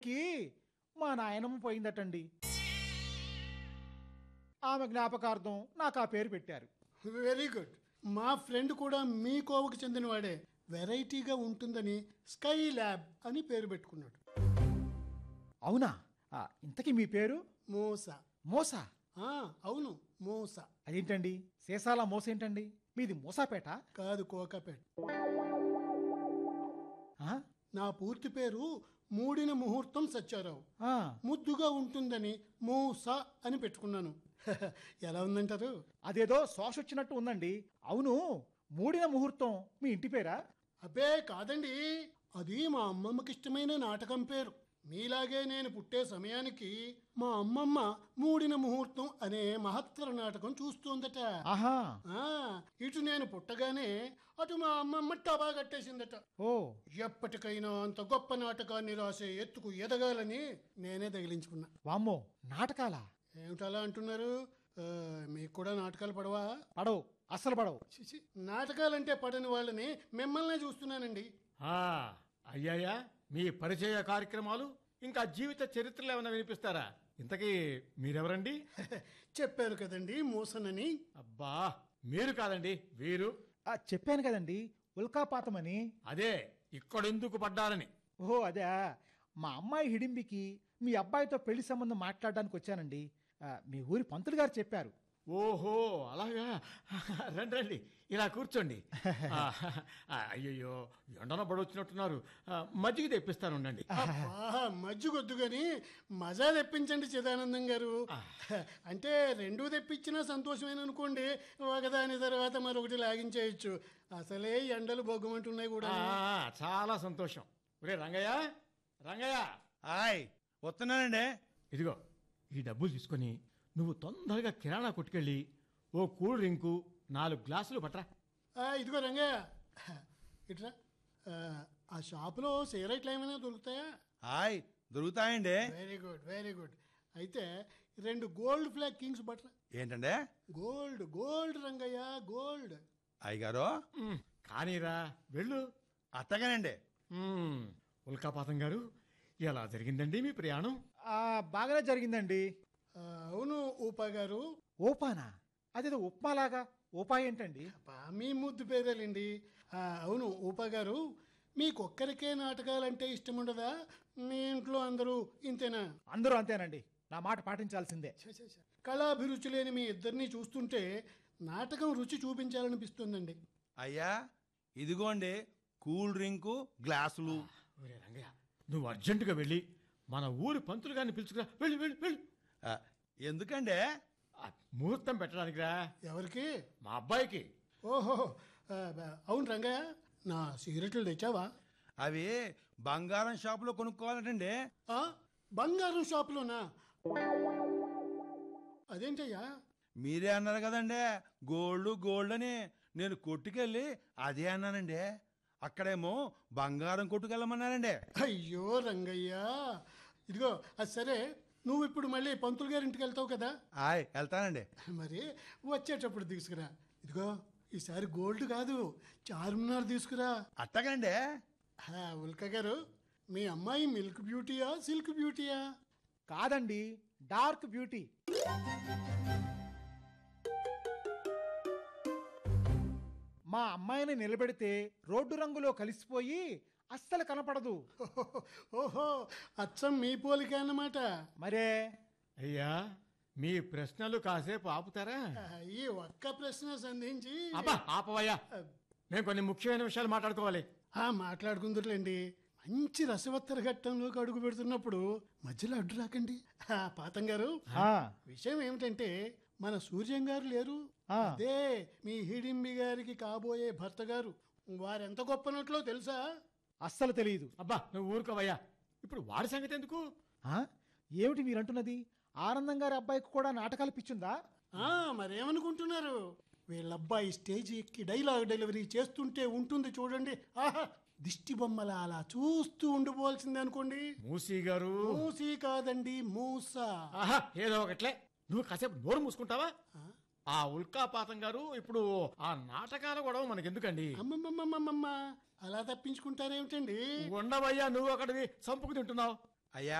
కి మా నాయనమ్మ పోయిందటండి ఆమె జ్ఞాపకార్థం నాకు ఆ పేరు పెట్టారు వెరీ గుడ్ మా ఫ్రెండ్ కూడా మీ కోవకు చెందినవాడే వెరైటీగా ఉంటుందని స్కై ల్యాబ్ అని పేరు పెట్టుకున్నాడు అవునా ఆ, ఇంతకీ మీ పేరు మోస మోసా ఆ, అవును మోస అదేంటండి సీసాల మోస ఏంటండి మీది మోసాపేట కాదు కోకాపేట ఆ? నా పూర్తి పేరు మూడిన ముహూర్తం సత్యారావు ఆ, ముద్దుగా ఉంటుందని మోస అని పెట్టుకున్నాను ఎలా ఉందంటారు అదేదో శ్వాస వచ్చినట్టు ఉందండి అవును మూడిన ముహూర్తం మీ ఇంటి పేరా అబ్బే కాదండి అది మా అమ్మమ్మకి ఇష్టమైన నాటకం పేరు మీలాగే నేను పుట్టే సమయానికి మా అమ్మమ్మ మూడిన ముహూర్తం అనే మహత్తర నాటకం చూస్తోందట ఆహా ఆ, ఇటు నేను పుట్టగానే అటు మా అమ్మమ్మ టబా కట్టేసిందట ఓ ఎప్పటికైనా అంత గొప్ప నాటకాన్ని రాసే ఎత్తుకు ఎదగాలని నేనే తగిలించుకున్నా వామ్మో నాటకాలా ఏమిటలా అంటున్నారు ఆ, మీకు కూడా నాటకాలు పడవా పడవు అస్సలు పడవు చిచి, నాటకాలంటే పడని వాళ్ళని మిమ్మల్నే చూస్తున్నానండి ఆ, అయ్యాయా మీ పరిచయ కార్యక్రమాలు ఇంకా జీవిత చరిత్రలు ఏమైనా వినిపిస్తారా ఇంతకీ మీరెవరండి చెప్పారు కదండి మోసనని అబ్బా మీరు కాదండి వీరు ఆ, చెప్పాను కదండి ఉల్కాపాతమని అదే ఇక్కడెందుకు పడ్డారని ఓహో అదే మా అమ్మాయి హిడింబికి మీ అబ్బాయితో పెళ్లి సంబంధం మాట్లాడడానికి వచ్చానండి ఆ, మీ ఊరి పంతులు గారు చెప్పారు ఓహో అలాగా రండి రండి ఇలా కూర్చోండి ఆ, ఆ, అయ్యయ్యో ఎండన పడొచ్చినట్టున్నారు ఆ, మజ్జిగ తెప్పిస్తాను ఉండండి అబ్బా, మజ్జిగొద్దు గాని మజా తెప్పించండి చిదానందం గారు అంటే రెండూ తెప్పించినా సంతోషమైన అనుకోండి ఒకదాని తర్వాత మరొకటి లాగించేయచ్చు అసలే ఎండలు బొగ్గమంటున్నాయి కూడా ఆ, చాలా సంతోషం ఒరే రంగయ్య రంగయ్య హాయ్ వస్తున్నానండి ఇదిగో ఈ డబ్బులు తీసుకొని నువ్వు తొందరగా కిరాణా కొట్టుకెళ్ళి ఓ కూల్ డ్రింకు నాలుగు గ్లాసులు పట్రా ఆ, ఇదిగో రంగయ్య ఇట్రా ఆ, ఆ షాపులో సిగరెట్లు ఏమైనా దొరుకుతాయా హాయ్ దొరుకుతాయండి వెరీ గుడ్ వెరీ గుడ్ అయితే రెండు గోల్డ్ ఫ్లాగ్ కింగ్స్ బట్ల ఏంటండి గోల్డ్ గోల్డ్ రంగయ్య గోల్డ్ అయ్యగారు మ్, కానీరా వెళ్ళు అత్తగానండి మ్, ఉల్కాపాతం గారు ఎలా జరిగిందండి మీ ప్రయాణం ఆ, బాగానే జరిగిందండి ఆ, అవును ఊపా గారు ఓపానా అదేదో ఉప్మాలాగా ఓపా ఏంటండి అబ్బా, మీ ముద్దు పేరేలండి ఆ, అవును ఊపా గారు మీకొక్కరికే నాటకాలంటే ఇష్టం ఉండదా మీ ఇంట్లో అందరూ ఇంతేనా అందరూ అంతేనండి నా మాట పాటించాల్సిందే ఛ, ఛ, ఛ. కళాభిరుచి లేని మీ ఇద్దరిని చూస్తుంటే నాటకం రుచి చూపించాలనిపిస్తుందండి అయ్యా ఇదిగోండి కూల్ డ్రింకు గ్లాసులు ఒరే రంగయ్య నువ్వు అర్జెంటుగా వెళ్ళి మన ఊరి పంతులు గారిని పిలుచుకురా వెళ్ళి వెళ్ళి వెళ్ళి ఆ, ఎందుకండి ఆ, ముహూర్తం పెట్టడానికిరా ఎవరికి మా అబ్బాయికి ఓహో ఆ, బ- అవును రంగయ్య నా సిగరెట్లు తెచ్చావా అవి బంగారం షాపులో కొనుక్కోవాలటండి ఆ, బంగారం షాపులోనా అదేంటయ్యా మీరే అన్నారు కదండి గోల్డ్ గోల్డ్ అని నేను కొట్టుకెళ్ళి అదే అన్నానండి అక్కడేమో బంగారం కొట్టుకెళ్ళమన్నారండి అయ్యో రంగయ్య ఇదిగో అది సరే నువ్వు ఇప్పుడు మళ్ళీ పంతులు గారి ఇంటికి వెళ్తావు కదా హాయ్ వెళ్తానండి మరి వచ్చేటప్పుడు తీసుకురా ఇదిగో ఈసారి గోల్డ్ కాదు చార్మినార్ తీసుకురా అట్టగండి హా, ఉల్క గారు మీ అమ్మాయి మిల్క్ బ్యూటీయా సిల్క్ బ్యూటీయా కాదండి డార్క్ బ్యూటీ మా అమ్మాయిని నిలబెడితే రోడ్డు రంగులో కలిసిపోయి అస్సలు కనపడదు ఓహో అచ్చం మీ పోలిక అన్నమాట మరే అయ్యా మీ ప్రశ్నలు కాసేపు ఆపుతారా ఆ, ఈ ఒక్క ప్రశ్న సంధించి అబ్బా ఆపవయ్యా మేము కొన్ని ముఖ్యమైన విషయాలు మాట్లాడుకోవాలి ఆ మాట్లాడుకుందరులేండి మంచి రసవత్తర ఘట్టంలోకి అడుగు పెడుతున్నప్పుడు మధ్యలో అడ్డు రాకండి ఆ, పాతం గారు ఆ, విషయం ఏమిటంటే మన సూర్యం గారు లేరు ఆ. అదే మీ హిడింబి గారికి కాబోయే భర్త గారు వారెంత గొప్పనట్లో తెలుసా అస్సలు తెలియదు అబ్బా నువ్వు ఊరుకోవయ్యా ఇప్పుడు వాడి సంగతి ఎందుకు ఆ? ఏమిటి మీరంటున్నది ఆనందం గారి అబ్బాయికి కూడా నాటకాలు పిచ్చుందా ఆ మరేమనుకుంటున్నారు వీళ్ళబ్బాయి స్టేజ్ ఎక్కి డైలాగ్ డెలివరీ చేస్తుంటే ఉంటుంది చూడండి ఆహా దిష్టి బొమ్మల అలా చూస్తూ ఉండిపోవాల్సిందే అనుకోండి మూసీ గారు మూసి కాదండి మూస ఆహా ఏదో ఒకట్లే నువ్వు కాసేపు నోరు మూసుకుంటావా ఆ ఉల్కాపాతం గారు ఇప్పుడు ఆ నాటకాల గొడవ మనకెందుకండి అమ్మమ్మమ్మమ్మమ్మ అలా తప్పించుకుంటారేమిటండి ఉండవయ్యా నువ్వు ఒకటివి చంపుకు తింటున్నావు అయ్యా